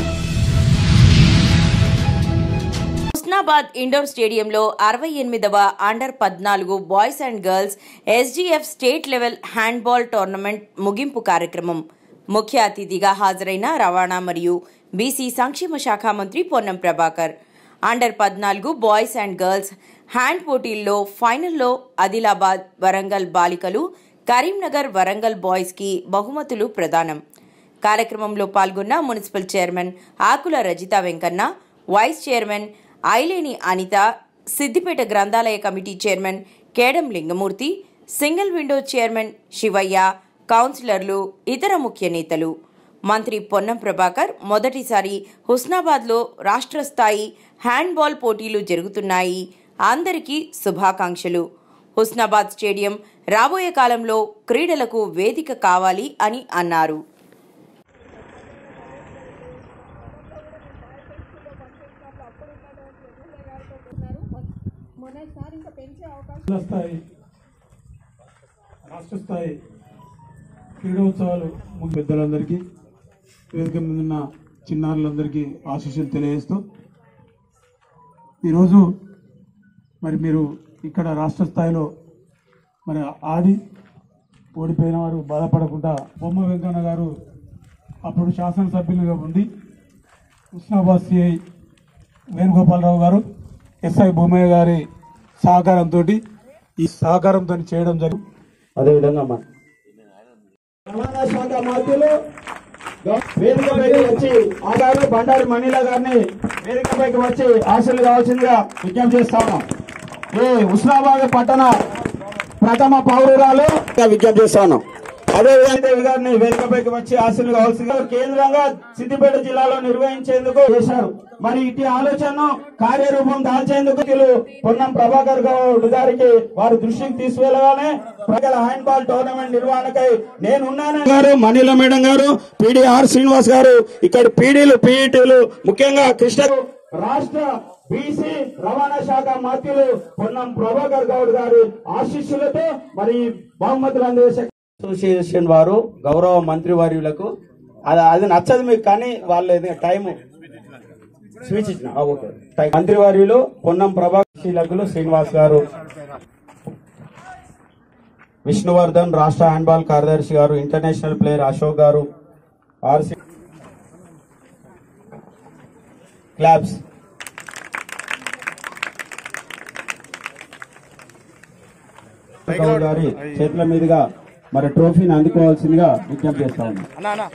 హుస్నాబాద్ ఇండోర్ స్టేడియంలో అరవై ఎనిమిదవ అండర్ పద్నాలుగు boys and girls SGF state level handball tournament ముగింపు కార్యక్రమం ముఖ్య అతిథిగా హాజరైన రవాణా మరియు బీసీ సంక్షేమ శాఖ మంత్రి పొన్నం ప్రభాకర్ అండర్ పద్నాలుగు బాయ్స్ అండ్ గర్ల్స్ హ్యాండ్ పోటీల్లో ఫైనల్లో ఆదిలాబాద్ వరంగల్ బాలికలు కరీంనగర్ వరంగల్ బాయ్స్కి బహుమతులు ప్రదానం కార్యక్రమంలో పాల్గొన్న municipal chairman Akula Rajitha Venkanna vice chairman Aileni Anitha Siddipet గ్రంథాలయ committee chairman Kedam Lingamurthy single window chairman Shivayya కౌన్సిలర్లు ఇతర ముఖ్య నేతలు మంత్రి పొన్నం ప్రభాకర్ మొదటిసారి హుస్నాబాద్లో రాష్ట్ర స్థాయి హ్యాండ్బాల్ పోటీలు జరుగుతున్నాయి అందరికీ శుభాకాంక్షలు హుస్నాబాద్ స్టేడియం రాబోయే కాలంలో క్రీడలకు వేదిక కావాలి అని అన్నారు జిల్లా స్థాయి రాష్ట్ర స్థాయి క్రీడోత్సవాలు ముఖ్య పెద్దలందరికీ వేదిక మీద ఉన్న చిన్నారులందరికీ ఆశీస్సులు తెలియజేస్తూ ఈరోజు మరి మీరు ఇక్కడ రాష్ట్ర స్థాయిలో మరి ఆడి ఓడిపోయిన వారు బాధపడకుండా బొమ్మ వెంకన్న గారు అప్పుడు శాసనసభ్యులుగా ఉండి హుస్నాబాద్ సిఐ వేణుగోపాలరావు గారు ఎస్ఐ భూమయ్య గారి సహకారంతో ఈ సహకారంతో చేయడం జరిగింది అదేవిధంగా మన రవాణా శాఖ మంత్రులు వేదికపైకి వచ్చి ఆగారు బండారి మనీల గారిని వేదికపైకి వచ్చి ఆశలు కావాల్సిందిగా విజ్ఞప్తి చేస్తా ఉన్నాం ఈ ఉస్నాబాద్ పట్టణ ప్రథమ పౌరురాలు విజ్ఞప్తి చేస్తా ఉన్నాం అదే విధంగా ఈ గారిని వేదికపైకి వచ్చి ఆశలు కావాల్సిందిగా కేంద్రంగా సిద్దిపేట జిల్లాలో నిర్వహించేందుకు చేశారు మరి ఇటు ఆలోచనను కార్యరూపం దాల్చేందుకు వీళ్ళు పొన్నం ప్రభాకర్ గౌడ్ గారికి వారి దృష్టికి తీసుకెళ్లగానే ప్రజల హ్యాండ్బాల్ టోర్నమెంట్ నిర్వహణకై నేనున్నాను గారు మనీల మేడం గారు పిడిఆర్ శ్రీనివాస్ గారు ఇక్కడ పీడీలు పీఈటీలు ముఖ్యంగా కృష్ణ రాష్ట్ర బీసీ రవాణా శాఖ మంత్రులు పొన్నం ప్రభాకర్ గౌడ్ గారి ఆశీస్సులతో మరి బహుమతులు అందజేసే అసోసియేషన్ వారు గౌరవ మంత్రి వర్యులకు అది అది నచ్చదు మీకు కానీ వాళ్ళు ఏదో టైం స్పీచ్ ఇచ్చిన ఆ, ఓకే టైం. మంత్రి వర్యులు పొన్నం ప్రభాకర్శీలకులు శ్రీనివాస్ గారు విష్ణువర్ధన్ రాష్ట్ర హ్యాండ్బాల్ కార్యదర్శి గారు ఇంటర్నేషనల్ ప్లేయర్ అశోక్ గారు ఆర్సి క్లాబ్స్ గౌడ్ గారి చేతుల మీదుగా మరి ట్రోఫీని అందుకోవాల్సిందిగా విజ్ఞప్తి చేస్తా ఉన్నాం అన్నా అన్నా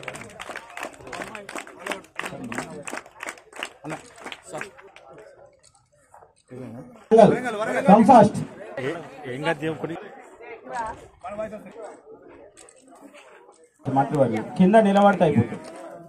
కమ్ ఫాస్ట్ మంత్రివర్యులు కింద నిలబడితే అయిపోతుంది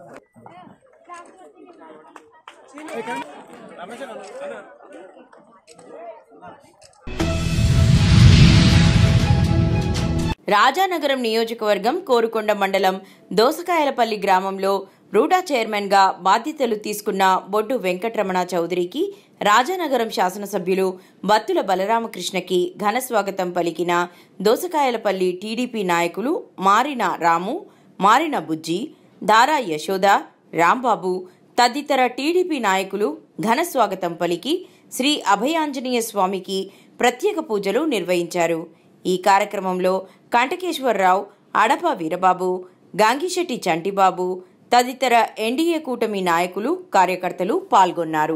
రాజానగరం నియోజకవర్గం కోరుకొండ మండలం దోసకాయలపల్లి గ్రామంలో రూడా చైర్మన్గా బాధ్యతలు తీసుకున్న బొడ్డు వెంకటరమణ చౌదరికి రాజానగరం శాసనసభ్యులు బత్తుల బలరామకృష్ణకి ఘన స్వాగతం పలికిన దోసకాయలపల్లి టీడీపీ నాయకులు మారిన రాము మారిన బుజ్జి దారా యశోద రాంబాబు తదితర టీడీపీ నాయకులు ఘన స్వాగతం పలికి శ్రీ అభయాంజనేయ స్వామికి ప్రత్యేక పూజలు నిర్వహించారు ఈ కార్యక్రమంలో కంటకేశ్వరరావు అడప వీరబాబు గాంగిశెట్టి చంటిబాబు తదితర ఎన్డీఏ కూటమి నాయకులు కార్యకర్తలు పాల్గొన్నారు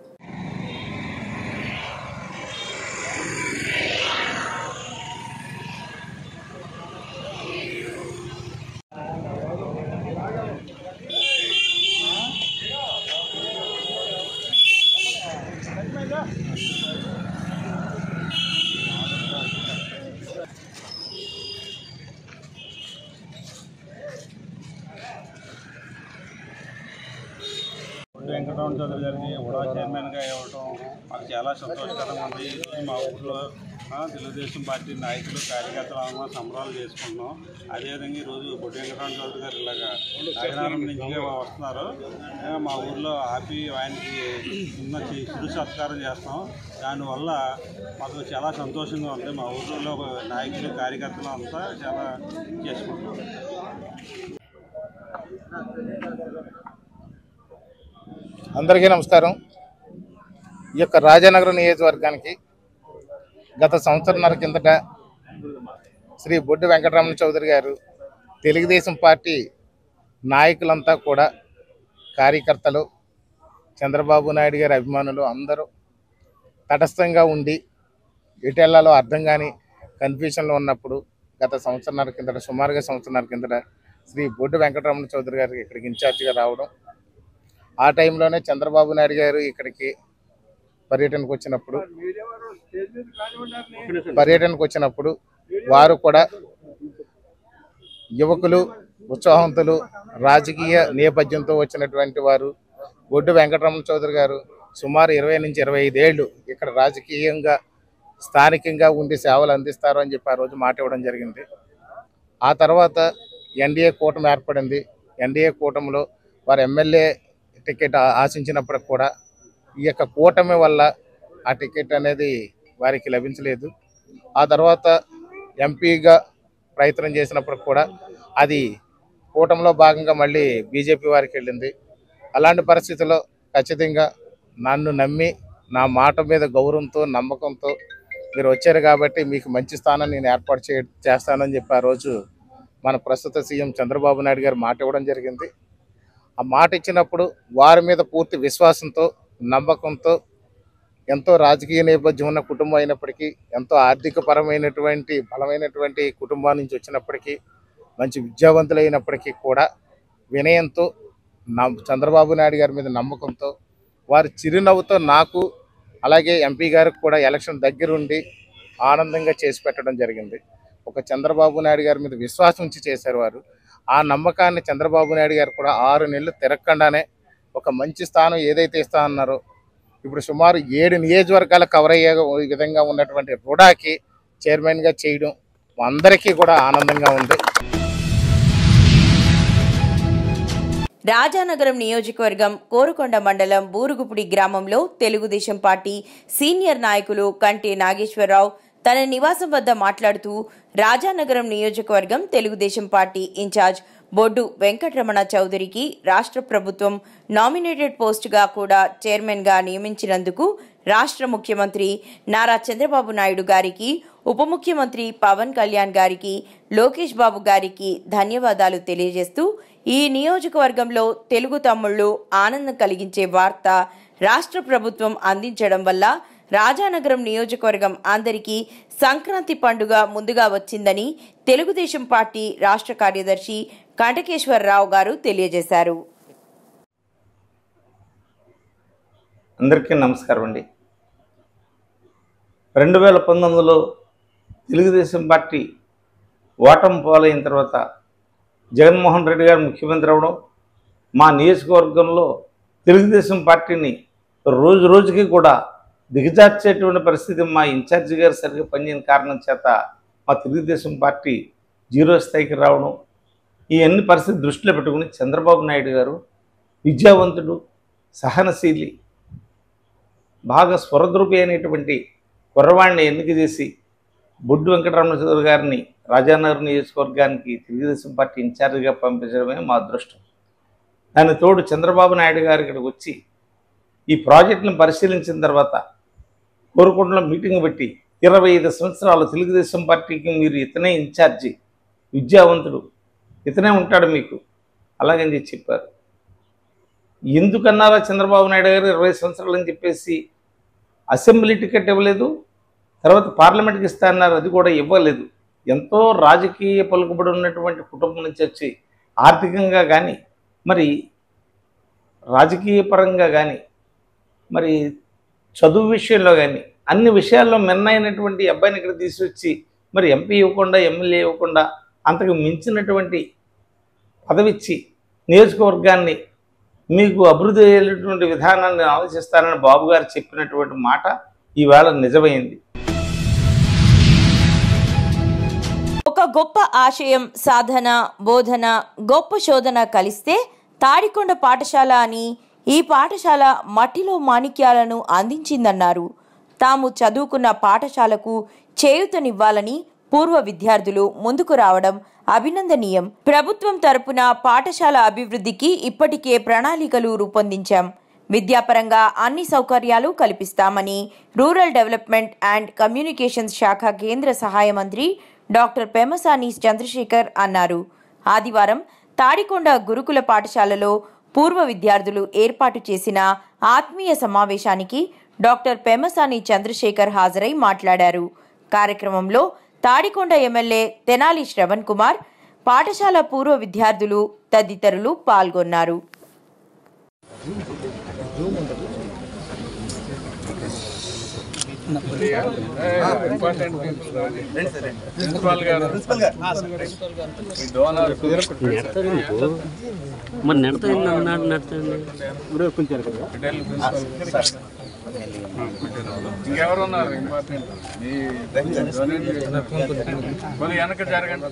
బొడ్డు వెంకటరమణ చౌదరి గారికి ఉడా చైర్మన్గా ఇవ్వటం మాకు చాలా సంతోషకరంగా ఉంది ఈరోజు మా ఊళ్ళో ఆ, తెలుగుదేశం పార్టీ నాయకులు కార్యకర్తలు అందరం సంబరాలు చేసుకుంటున్నాం అదేవిధంగా ఈరోజు బొడ్డు వెంకటరమణ చౌదరి గారు ఇలాగా నగరం నుంచి వస్తున్నారు ఆ, మా ఊర్లో ఆపి ఆయనకి చిన్న చి- చిరు సత్కారం చేస్తాం దానివల్ల మాకు చాలా సంతోషంగా ఉంది మా ఊర్లో నాయకులు కార్యకర్తలు అంతా చాలా చేసుకుంటున్నాం అందరికీ నమస్కారం ఈ యొక్క రాజానగరం నియోజకవర్గానికి గత సంవత్సరంన్నర కిందట శ్రీ బొడ్డు వెంకటరమణ చౌదరి గారు తెలుగుదేశం పార్టీ నాయకులంతా కూడా కార్యకర్తలు చంద్రబాబు నాయుడు గారి అభిమానులు అందరూ తటస్థంగా ఉండి ఎటెళ్లాలో అర్థం కాని కన్ఫ్యూషన్లో ఉన్నప్పుడు గత సంవత్సరంన్నర కిందట సుమారుగా సంవత్సరంన్నర కిందట శ్రీ బొడ్డు వెంకటరమణ చౌదరి గారికి ఇక్కడికి ఇన్ఛార్జిగా రావడం ఆ టైంలోనే చంద్రబాబు నాయుడు గారు ఇక్కడికి పర్యటనకు వచ్చినప్పుడు పర్యటనకు వచ్చినప్పుడు వారు కూడా యువకులు ఉత్సాహవంతులు రాజకీయ నేపథ్యంతో వచ్చినటువంటి వారు బొడ్డు వెంకటరమణ చౌదరి గారు సుమారు ఇరవై నుంచి ఇరవై ఐదేళ్లు ఇక్కడ రాజకీయంగా స్థానికంగా ఉండి సేవలు అందిస్తారు అని చెప్పి ఆ రోజు మాట ఇవ్వడం జరిగింది ఆ తర్వాత ఎన్డీఏ కూటమి ఏర్పడింది ఎన్డీఏ కూటమిలో వారు ఎమ్మెల్యే టికెట్ ఆ- ఆశించినప్పటికి కూడా ఈ యొక్క కూటమి వల్ల ఆ టికెట్ అనేది వారికి లభించలేదు ఆ తర్వాత ఎంపీగా ప్రయత్నం చేసినప్పటికి కూడా అది కూటమిలో భాగంగా మళ్ళీ బీజేపీ వారికి వెళ్ళింది అలాంటి పరిస్థితుల్లో ఖచ్చితంగా నన్ను నమ్మి నా మాట మీద గౌరవంతో నమ్మకంతో మీరు వచ్చారు కాబట్టి మీకు మంచి స్థానం నేను ఏర్పాటు చే చేస్తానని చెప్పి ఆ రోజు మన ప్రస్తుత సీఎం చంద్రబాబు నాయుడు గారు మాట ఇవ్వడం జరిగింది ఆ మాట ఇచ్చినప్పుడు వారి మీద పూర్తి విశ్వాసంతో నమ్మకంతో ఎంతో రాజకీయ నేపథ్యం ఉన్న కుటుంబం అయినప్పటికీ ఎంతో ఆర్థిక పరమైనటువంటి బలమైనటువంటి కుటుంబం నుంచి వచ్చినప్పటికీ మంచి విద్యావంతులైనప్పటికీ కూడా వినయంతో నా చంద్రబాబు నాయుడు గారి మీద నమ్మకంతో వారి చిరునవ్వుతో నాకు అలాగే ఎంపీ గారికి కూడా ఎలక్షన్ దగ్గరుండి ఆనందంగా చేసి పెట్టడం జరిగింది ఒక చంద్రబాబు నాయుడు గారి మీద విశ్వాసం ఉంచి చేశారు వారు ఆ నమ్మకాన్ని చంద్రబాబు నాయుడు గారు కూడా ఆరు నెలలు తిరగకుండానే ఒక మంచి స్థానం ఏదైతే ఇస్తా అన్నారో ఇప్పుడు సుమారు ఏడు నియోజకవర్గాలు కవర్ అయ్యే విధంగా ఉన్నటువంటి రుడాకి చైర్మన్గా చేయడం మా అందరికీ కూడా ఆనందంగా ఉంది రాజానగరం నియోజకవర్గం కోరుకొండ మండలం బూరుగుపుడి గ్రామంలో తెలుగుదేశం పార్టీ సీనియర్ నాయకులు కంటే నాగేశ్వరరావు తన నివాసం వద్ద మాట్లాడుతూ రాజానగరం నియోజకవర్గం తెలుగుదేశం పార్టీ ఇన్ఛార్జ్ బొడ్డు వెంకటరమణ చౌదరికి రాష్ట్ర ప్రభుత్వం నామినేటెడ్ పోస్టుగా కూడా చైర్మన్గా నియమించినందుకు రాష్ట్ర ముఖ్యమంత్రి నారా చంద్రబాబు నాయుడు గారికి ఉప ముఖ్యమంత్రి పవన్ కళ్యాణ్ గారికి లోకేష్ బాబు గారికి ధన్యవాదాలు తెలియజేస్తూ ఈ నియోజకవర్గంలో తెలుగు తమ్ముళ్ళు ఆనందం కలిగించే వార్త రాష్ట్ర ప్రభుత్వం అందించడం వల్ల రాజానగరం నియోజకవర్గం అందరికీ సంక్రాంతి పండుగ ముందుగా వచ్చిందని తెలుగుదేశం పార్టీ రాష్ట్ర కార్యదర్శి కంటకేశ్వరరావు గారు తెలియజేశారు అందరికీ నమస్కారం అండి రెండు వేల పంతొమ్మిదిలో తెలుగుదేశం పార్టీ ఓటమి పాలైన తర్వాత జగన్మోహన్ రెడ్డి గారు ముఖ్యమంత్రి అవడం మా నియోజకవర్గంలో తెలుగుదేశం పార్టీని రోజు రోజుకి కూడా దిగజార్చేటువంటి పరిస్థితి మా ఇన్ఛార్జి గారు సరిగ్గా పనిచేయని కారణం చేత మా తెలుగుదేశం పార్టీ జీరో స్థాయికి రావడం ఈ అన్ని పరిస్థితి దృష్టిలో పెట్టుకుని చంద్రబాబు నాయుడు గారు విద్యావంతుడు సహనశీలి బాగా స్వరద్రూపి అయినటువంటి కుర్రవాడిని ఎన్నిక చేసి బొడ్డు వెంకటరమణ చౌదరి గారిని రాజానగర్ నియోజకవర్గానికి తెలుగుదేశం పార్టీ ఇన్ఛార్జిగా పంపించడమే మా అదృష్టం దాని తోడు చంద్రబాబు నాయుడు గారు ఇక్కడికి వచ్చి ఈ ప్రాజెక్టును పరిశీలించిన తర్వాత కోరుకుంటలో మీటింగ్ పెట్టి ఇరవై ఐదు సంవత్సరాలు తెలుగుదేశం పార్టీకి మీరు ఇతనే ఇన్ఛార్జి విద్యావంతుడు ఇతనే ఉంటాడు మీకు అలాగని చెప్పి చెప్పారు ఎందుకన్నారా చంద్రబాబు నాయుడు గారు ఇరవై సంవత్సరాలు అని చెప్పేసి అసెంబ్లీ టికెట్ ఇవ్వలేదు తర్వాత పార్లమెంట్కి ఇస్తా అన్నారు అది కూడా ఇవ్వలేదు ఎంతో రాజకీయ పలుకుబడి ఉన్నటువంటి కుటుంబం నుంచి వచ్చి ఆర్థికంగా కానీ మరి రాజకీయ పరంగా కానీ మరి చదువు విషయంలో కానీ అన్ని విషయాల్లో మిన్నైనటువంటి అబ్బాయిని ఇక్కడ తీసుకొచ్చి మరి ఎంపీ ఇవ్వకుండా ఎమ్మెల్యే ఇవ్వకుండా అంతకు మించినటువంటి పదవిచ్చి నియోజకవర్గాన్ని మీకు అభివృద్ధి అయ్యేటువంటి విధానాన్ని ఆలోచిస్తానని బాబు గారు చెప్పినటువంటి మాట ఈవేళ నిజమైంది ఒక గొప్ప ఆశయం సాధన బోధన గొప్ప శోధన కలిస్తే తాడికొండ పాఠశాల అని ఈ పాఠశాల మట్టిలో మాణిక్యాలను అందించిందన్నారు తాము చదువుకున్న పాఠశాలకు చేయూతనివ్వాలని పూర్వ విద్యార్థులు ముందుకు రావడం అభినందనీయం ప్రభుత్వం తరపున పాఠశాల అభివృద్ధికి ఇప్పటికే ప్రణాళికలు రూపొందించాం విద్యాపరంగా అన్ని సౌకర్యాలు కల్పిస్తామని రూరల్ డెవలప్మెంట్ అండ్ కమ్యూనికేషన్స్ శాఖ కేంద్ర సహాయ మంత్రి డాక్టర్ పెమసాని చంద్రశేఖర్ అన్నారు ఆదివారం తాడికొండ గురుకుల పాఠశాలలో పూర్వ విద్యార్థులు ఏర్పాటు చేసిన ఆత్మీయ సమావేశానికి డాక్టర్ పెమసాని చంద్రశేఖర్ హాజరై మాట్లాడారు కార్యక్రమంలో తాడికొండ ఎమ్మెల్యే తెనాలి శ్రవణ్ కుమార్ పాఠశాల పూర్వ విద్యార్థులు తదితరులు పాల్గొన్నారు ప్రిన్సిపాల్ గారు ఈ డోనర్ మరి నెడతాయండి అన్నాడు నెడతాయండి ఇంకెవరు ఉన్నారు ఇంపార్టెంట్ ఈ కొన్ని వెనక జరగండి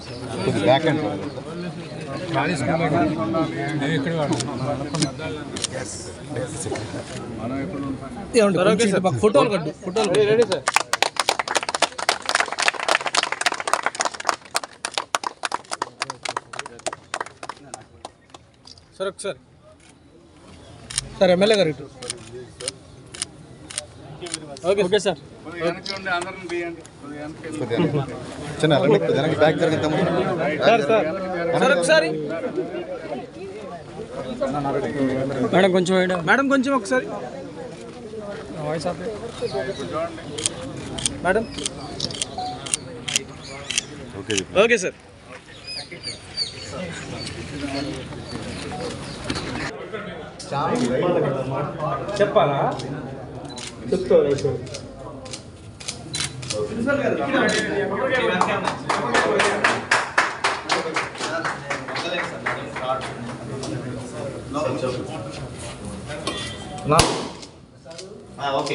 మనం ఎప్పుడు ఉంటాం ఫోటోలు కట్టు ఫోటోలు రెడీ సార్ సార్ ఒకసారి సార్ ఎమ్మెల్యే గారు ఇటు ఓకే ఓకే సార్ కొద్దిగా వెనక్కి ఉండి అందరిని తీయండి కొద్దిగా వెనక్కి వెళ్ళి. చిన్న రండి, కొద్దిగా బ్యాక్ జరగండి సార్ సార్ సార్ ఒకసారి మేడం కొంచెం మేడం కొంచెం ఒకసారి voice off madam okay sir చెప్పాలా చెప్తా ఓకే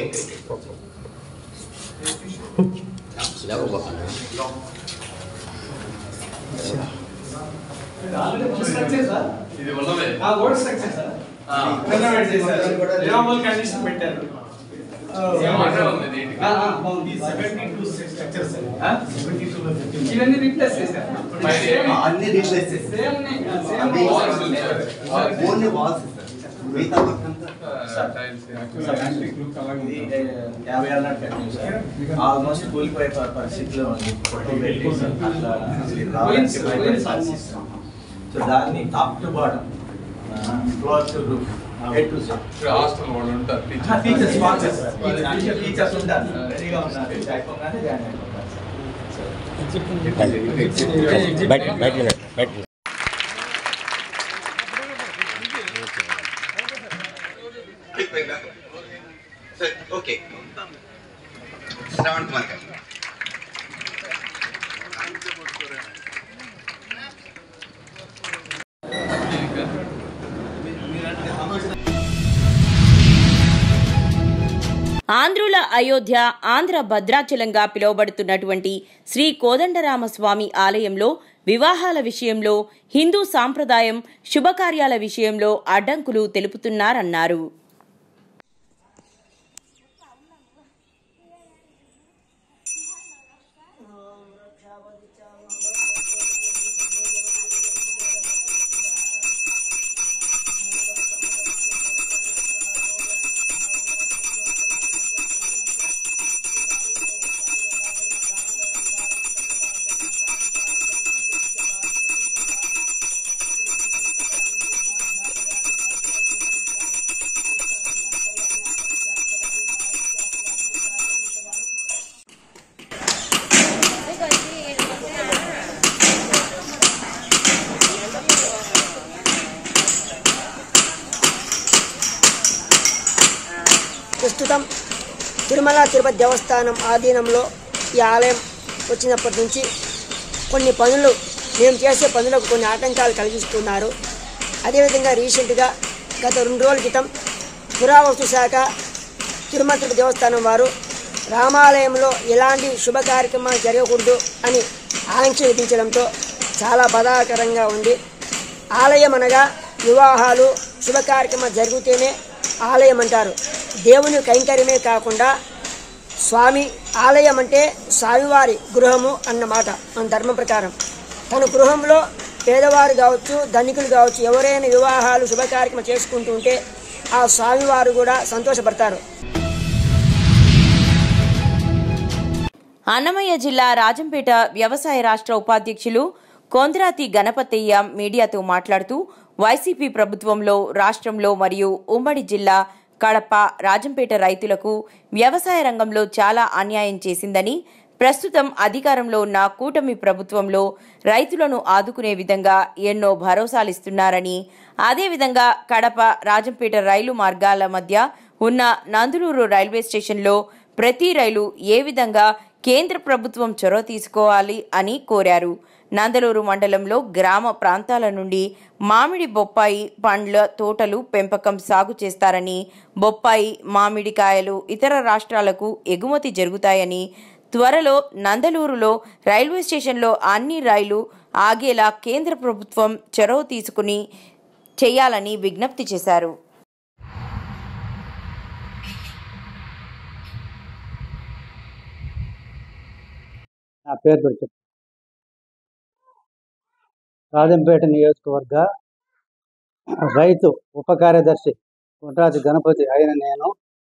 ఇది ఉన్నదే ఓల్డ్ స్ట్రక్చర్ సార్ రెనోవేట్ చేశారు రినోవబుల్ కండిషన్ పెట్టారు ఇవన్నీ రీప్లేస్ చేశారు అన్ని రీప్లేస్ చేశారు. ఓన్లీ వాల్స్ మిగతా వర్క్ అంతా యాభై ఏళ్ళ నాటి కట్టింది సార్ ఆల్మోస్ట్ కూలిపోయే ప- పరిస్థితిలో ఉంది కొట్టు పెట్టి అట్లా అసలు రావడానికి భయపడే పరిస్థితి. సో దాన్ని top to bottom floor to roof A to Z ఇక్కడ హాస్టల్ వాళ్ళు ఉంటారు టీచర్స్ టీచర్స్ టీచర్స్ ఉంటారు రెడీగా ఉన్నారు అయిపోగానే జాయిన్ అయిపోతారు बैठ बैठ मिनट बैठ मिनट ओके श्रावण कुमार का ఆంధ్రుల అయోధ్య ఆంధ్ర భద్రాచలంగా పిలువబడుతున్నటువంటి శ్రీ కోదండరామస్వామి ఆలయంలో వివాహాల విషయంలో హిందూ సాంప్రదాయం శుభకార్యాల విషయంలో అడ్డంకులు తెలుపుతున్నారన్నారు ప్రస్తుతం తిరుమల తిరుపతి దేవస్థానం ఆధీనంలో ఈ ఆలయం వచ్చినప్పటి నుంచి కొన్ని పనులు మేము చేసే పనులకు కొన్ని ఆటంకాలు కలిగిస్తున్నారు అదేవిధంగా రీసెంట్గా గత రెండు రోజుల క్రితం పురావస్తు శాఖ తిరుమల తిరుపతి దేవస్థానం వారు రామాలయంలో ఎలాంటి శుభ కార్యక్రమాలు జరగకూడదు అని ఆంక్ష విధించడంతో చాలా బాధాకరంగా ఉంది ఆలయం అనగా వివాహాలు శుభ కార్యక్రమాలు జరిగితేనే ఆలయం అంటారు దేవుని కైంకర్యమే కాకుండా స్వామి ఆలయం అంటే స్వామివారి గృహము అన్నమాట మన ధర్మం ప్రకారం తన గృహంలో పేదవారు కావచ్చు ధనికులు కావచ్చు ఎవరైనా వివాహాలు శుభ కార్యక్రమం చేసుకుంటూ ఉంటే ఆ స్వామివారు కూడా సంతోషపడతారు అన్నమయ్య జిల్లా రాజంపేట వ్యవసాయ రాష్ట్ర ఉపాధ్యక్షులు కొంద్రాతి గణపతయ్య మీడియాతో మాట్లాడుతూ వైసీపీ ప్రభుత్వంలో రాష్ట్రంలో మరియు ఉమ్మడి జిల్లా కడప రాజంపేట రైతులకు వ్యవసాయ రంగంలో చాలా అన్యాయం చేసిందని ప్రస్తుతం అధికారంలో ఉన్న కూటమి ప్రభుత్వంలో రైతులను ఆదుకునే విధంగా ఎన్నో భరోసాలిస్తున్నారని అదేవిధంగా కడప రాజంపేట రైలు మార్గాల మధ్య ఉన్న నందులూరు రైల్వే స్టేషన్లో ప్రతి రైలు ఏ విధంగా కేంద్ర ప్రభుత్వం చొరవ తీసుకోవాలి అని కోరారు నందలూరు మండలంలో గ్రామ ప్రాంతాల నుండి మామిడి బొప్పాయి పండ్ల తోటలు పెంపకం సాగు చేస్తారని బొప్పాయి మామిడికాయలు ఇతర రాష్ట్రాలకు ఎగుమతి జరుగుతాయని త్వరలో నందలూరులో రైల్వే స్టేషన్లో అన్ని రైలు ఆగేలా కేంద్ర ప్రభుత్వం చొరవ తీసుకుని చేయాలని విజ్ఞప్తి చేశారు నా పేరు కూడా చెప్పు రాజంపేట నియోజకవర్గ రైతు ఉప కార్యదర్శి కుంట్రాతి గణపతి అయిన నేను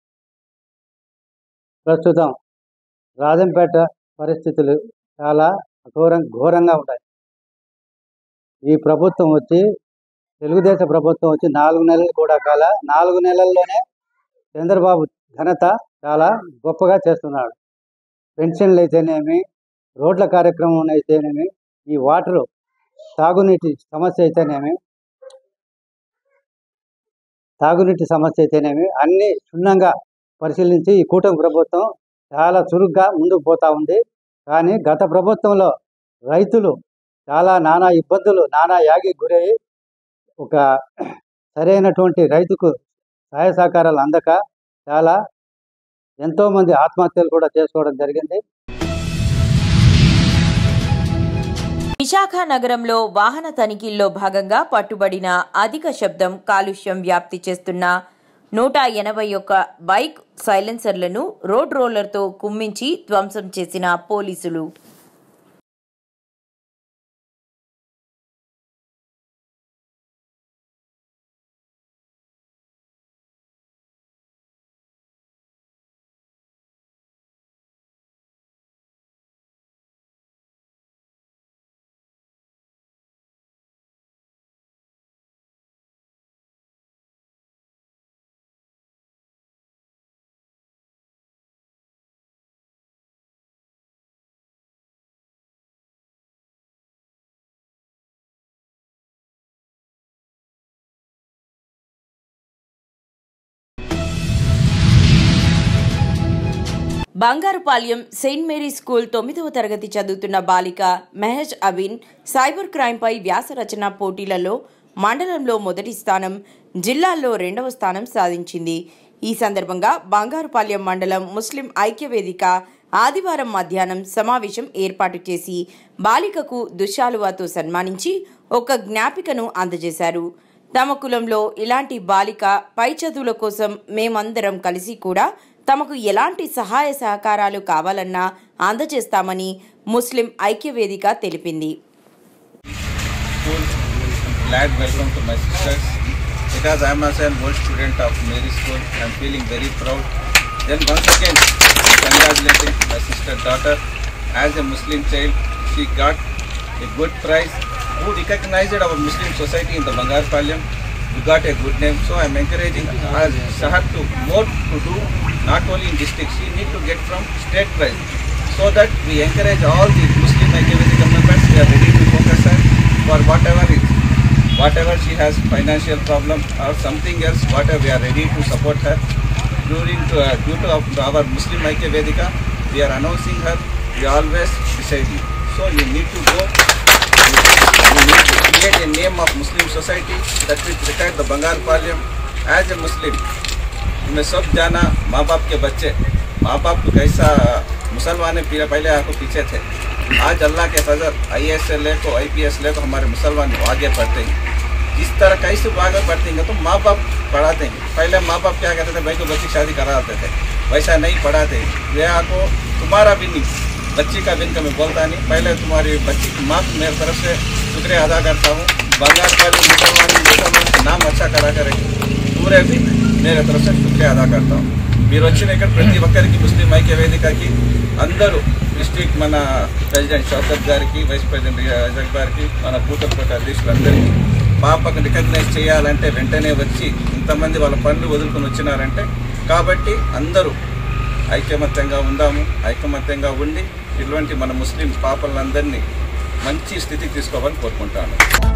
ప్రస్తుతం రాజంపేట పరిస్థితులు చాలా ఘోరం ఘోరంగా ఉంటాయి ఈ ప్రభుత్వం వచ్చి తెలుగుదేశం ప్రభుత్వం వచ్చి నాలుగు నెలలు కూడా కాల నాలుగు నెలల్లోనే చంద్రబాబు ఘనత చాలా గొప్పగా చేస్తున్నాడు పెన్షన్లు అయితేనేమి రోడ్ల కార్యక్రమం అయితేనేమి ఈ వాటరు తాగునీటి సమస్య అయితేనేమి తాగునీటి సమస్య అయితేనేమి అన్నీ క్షుణ్ణంగా పరిశీలించి ఈ కూటమి ప్రభుత్వం చాలా చురుగ్గా ముందుకు పోతా ఉంది కానీ గత ప్రభుత్వంలో రైతులు చాలా నానా ఇబ్బందులు నానా యాగి గురై ఒక సరైనటువంటి రైతుకు సహాయ సహకారాలు అందక చాలా ఎంతోమంది ఆత్మహత్యలు కూడా చేసుకోవడం జరిగింది విశాఖ నగరంలో వాహన తనిఖీల్లో భాగంగా పట్టుబడిన అధిక శబ్దం కాలుష్యం వ్యాప్తి చేస్తున్న నూట ఎనభై ఒక్క బైక్ సైలెన్సర్లను రోడ్ రోలర్తో కుమ్మించి ధ్వంసం చేసిన పోలీసులు బంగారుపాళ్యం సెయింట్ మేరీ స్కూల్ తొమ్మిదవ తరగతి చదువుతున్న బాలిక మెహజ్ అబిన్ సైబర్ క్రైమ్పై వ్యాస రచన పోటీలలో మండలంలో మొదటి స్థానం జిల్లాల్లో రెండవ స్థానం సాధించింది ఈ సందర్భంగా బంగారుపాళ్యం మండలం ముస్లిం ఐక్యవేదిక ఆదివారం మధ్యాహ్నం సమావేశం ఏర్పాటు చేసి బాలికకు దుశాలువాతో సన్మానించి ఒక జ్ఞాపికను అందజేశారు తమ కులంలో ఇలాంటి బాలిక పై చదువుల కోసం మేమందరం కలిసి కూడా తమకు ఎలాంటి సహాయ సహకారాలు కావాలన్నా అందజేస్తామని ముస్లిం ఐక్యవేదిక తెలిపింది glad welcome to my sisters. Because I am also an old student of Mary School, I am feeling very proud. Then once again, congratulating my sister daughter. As a Muslim child, she got a good prize. Who recognized our Muslim society in the Bangar Palyam. We got a good name. So I am encouraging her, her to more to do, not only in district, she need to get from state prize. So that we encourage all the Muslim Aikyavedi members, we are ready to focus her for whatever it whatever she has financial problem or something else, whatever we are ready to support her. During to, uh, due to our- our Muslim Aikya Vedika, we are announcing her. We always beside you. So you need to go. You need to create a name of Muslim society that will protect the Bangar Palyam as a Muslim. मैं सब जाना माँ बाप के बच्चे माँ बाप को कैसा मुसलमान पीछे पहले आपको पीछे थे आज अल्लाह के फजल आई एस एल को आई पी एस को हमारे मुसलमान आगे बढ़ते हैं जिस तरह कैसे वो आगे बढ़ते हैं तो माँ बाप पढ़ाते हैं पहले माँ बाप क्या कहते थे भाई को बच्ची शादी कराते थे वैसा नहीं पढ़ाते ब्याह को तुम्हारा भी नहीं बच्ची का भी मैं बोलता नहीं पहले तुम्हारी बच्ची की माँ को मेरी तरफ से शुक्रिया अदा करता हूँ बंगाल का भी मुसलमान मुसलमान का नाम अच्छा करा करे पूरे भी मेरे तरफ से शुक्रिया अदा करता हूँ మీరు వచ్చిన ఇక్కడ ప్రతి ఒక్కరికి ముస్లిం ఐక్య వేదికకి అందరూ డిస్ట్రిక్ట్ మన ప్రెసిడెంట్ షౌకత్ గారికి వైస్ ప్రెసిడెంట్ రజాక్ గారికి మన భూతల్కోట అధ్యక్షులందరికీ పాపకు రికగ్నైజ్ చేయాలంటే వెంటనే వచ్చి ఇంతమంది వాళ్ళ పనులు వదులుకొని వచ్చినారంటే కాబట్టి అందరూ ఐకమత్యంగా ఉందాము ఐకమత్యంగా ఉండి ఇటువంటి మన ముస్లిం పాపలందరినీ మంచి స్థితికి తీసుకోవాలని కోరుకుంటాను